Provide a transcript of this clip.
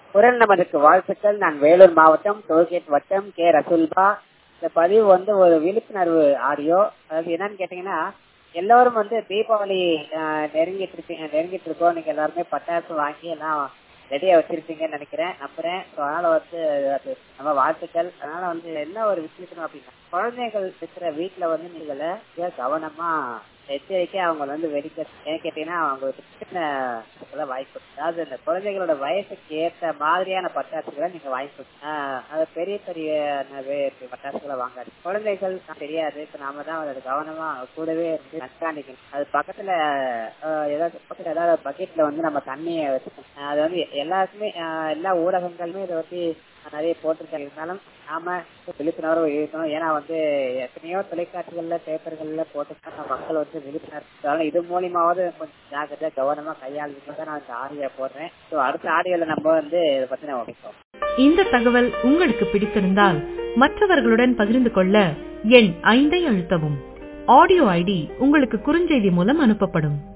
குரல் நமதுக்கு வாழ்த்துக்கள் நான் வேலூர் மாவட்டம் டோல்கேட் வட்டம் கே ரசூல்பா இந்த பதிவு வந்து ஒரு விழிப்புணர்வு ஆடியோ அதாவது என்னன்னு கேட்டீங்கன்னா எல்லாரும் வந்து தீபாவளி ஆஹ், நெருங்கிட்டு இருக்கீங்க நெருங்கிட்டு இருக்கோம் நீங்க எல்லாருமே பட்டாசு வாங்கி எல்லாம் ரெடியா வச்சிருப்பீங்கன்னு நினைக்கிறேன் நம்புறேன் ஸோ அதனால வந்து அது நம்ம வாழ்த்துக்கள் அதனால வந்து என்ன ஒரு விஷயம் அப்படின்னா குழந்தைகள் இருக்கிற வீட்டுல வந்து நீங்கள மிக கவனமா எச்சரிக்கை அவங்க வந்து வெடிக்க ஏன்னு கேட்டீங்கன்னா அவங்களுக்கு சின்ன இதுல வாய்ப்பு இருக்கு. அதாவது இந்த குழந்தைகளோட வயசுக்கு ஏற்ற மாதிரியான பட்டாசுகளை நீங்க வாங்கி கொடுங்க ஆஹ் அது பெரிய பெரிய நவே- பட்டாசுகளை வாங்காது குழந்தைகள் தெரியாது இப்ப நாம தான் அதை கவனமா கூடவே இருந்து கண்காணிக்கணும் அது பக்கத்துல ஆஹ் ஏதாவது பக்கத்துல ஏதாவது பக்கெட்ல வந்து நம்ம தண்ணியை வச்சுக்கணும் ஆஹ் அது வந்து எல்லாருக்குமே ஆஹ் எல்லா ஊடகங்களுமே இதை வந்து நிறைய போட்டிருக்காங்க இருந்தாலும் நாம விழிப்புணர்வு இருக்கணும் ஏன்னா வந்து எத்தனையோ தொலைக்காட்சிகள்ல பேப்பர்கள்ல போட்டு மக்கள் வந்து விழிப்புணர்வு அதனால இது மூலியமாவது கொஞ்சம் ஜாக்கிரதையா கவனமா கையாளுறதுக்கு தான் நான் இந்த ஆடியோ போடுறேன் ஸோ அடுத்த ஆடியோல நம்ம வந்து இதை பத்தி நம்ம பேசுவோம் இந்த தகவல் உங்களுக்கு பிடித்திருந்தால் மற்றவர்களுடன் பகிர்ந்து கொள்ள எண் ஐந்தை அழுத்தவும் ஆடியோ ஐடி உங்களுக்கு குறுஞ்செய்தி மூலம் அனுப்பப்படும்